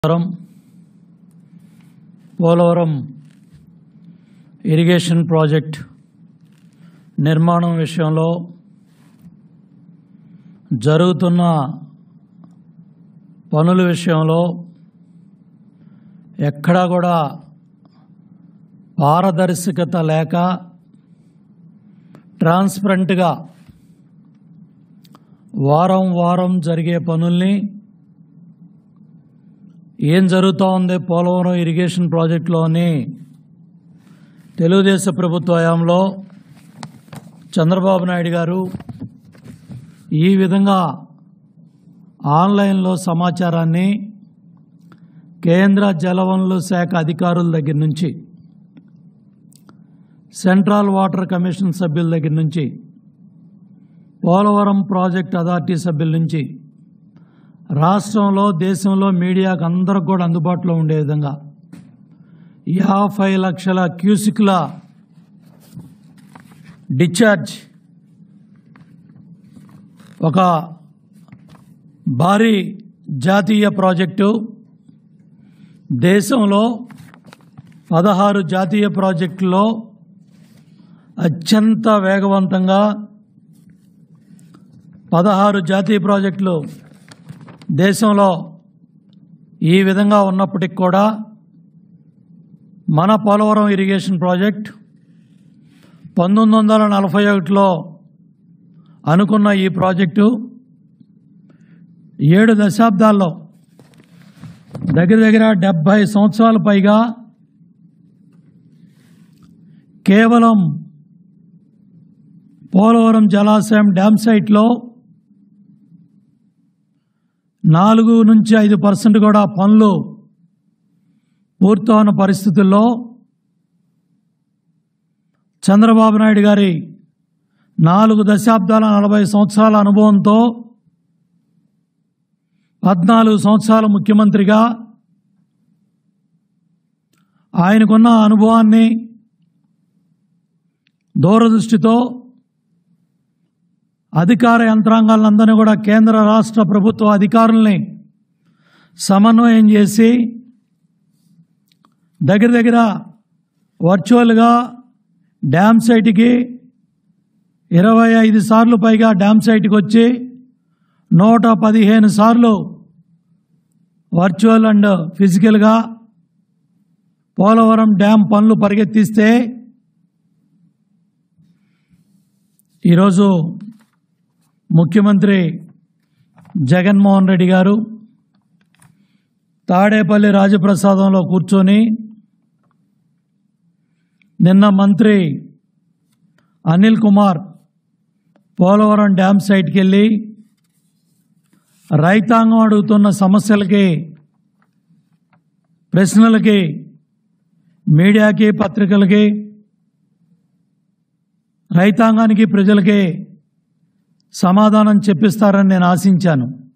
Polavaram Polavaram irrigation project నిర్మాణం విషయంలో జరుగుతున్న పనుల విషయంలో ఎక్కడా కూడా పారదర్శకత లేక ట్రాన్స్పరెంట్గా వారం వారం జరిగే పనుల్ని ఏం జరుగుతూ ఉంది పోలవరం ఇరిగేషన్ ప్రాజెక్టులోని తెలుగుదేశం ప్రభుత్వ హయాంలో చంద్రబాబు నాయుడు గారు ఈ విధంగా ఆన్లైన్లో సమాచారాన్ని కేంద్ర జలవనరుల శాఖ అధికారుల దగ్గర నుంచి సెంట్రల్ వాటర్ కమిషన్ సభ్యుల దగ్గర నుంచి పోలవరం ప్రాజెక్ట్ అథారిటీ సభ్యుల నుంచి రాష్ట్రంలో దేశంలో మీడియాకు అందరికి కూడా అందుబాటులో ఉండే విధంగా యాభై లక్షల క్యూసిక్ల డిశ్చార్జ్ ఒక భారీ జాతీయ ప్రాజెక్టు దేశంలో పదహారు జాతీయ ప్రాజెక్టుల్లో అత్యంత వేగవంతంగా పదహారు జాతీయ ప్రాజెక్టులు దేశంలో ఈ విధంగా ఉన్నప్పటికి కూడా మన పోలవరం ఇరిగేషన్ ప్రాజెక్ట్ పంతొమ్మిది వందల నలభై ఒకటిలో అనుకున్న ఈ ప్రాజెక్టు ఏడు దశాబ్దాల్లో దగ్గర దగ్గర డెబ్భై సంవత్సరాల పైగా కేవలం పోలవరం జలాశయం డ్యామ్ సైట్లో నాలుగు నుంచి ఐదు పర్సెంట్ కూడా పనులు పూర్తవున్న పరిస్థితుల్లో చంద్రబాబు నాయుడు గారి నాలుగు దశాబ్దాల నలభై సంవత్సరాల అనుభవంతో పద్నాలుగు సంవత్సరాల ముఖ్యమంత్రిగా ఆయనకున్న అనుభవాన్ని దూరదృష్టితో అధికార యంత్రాంగాలందరినీ కూడా కేంద్ర రాష్ట్ర ప్రభుత్వ అధికారుల్ని సమన్వయం చేసి దగ్గర దగ్గర వర్చువల్గా డ్యామ్ సైట్కి ఇరవై ఐదు సార్లు పైగా డ్యామ్ సైట్కి వచ్చి నూట పదిహేను సార్లు వర్చువల్ అండ్ ఫిజికల్గా పోలవరం డ్యామ్ పనులు పరిగెత్తిస్తే ఈరోజు ముఖ్యమంత్రి జగన్మోహన్ రెడ్డి గారు తాడేపల్లి రాజప్రసాదంలో కూర్చొని నిన్న మంత్రి అనిల్ కుమార్ పోలవరం డ్యామ్ సైట్కి వెళ్ళి రైతాంగం అడుగుతున్న సమస్యలకి ప్రశ్నలకి మీడియాకి పత్రికలకి రైతాంగానికి ప్రజలకి సమాధానం చెప్పిస్తారని నేను ఆశించాను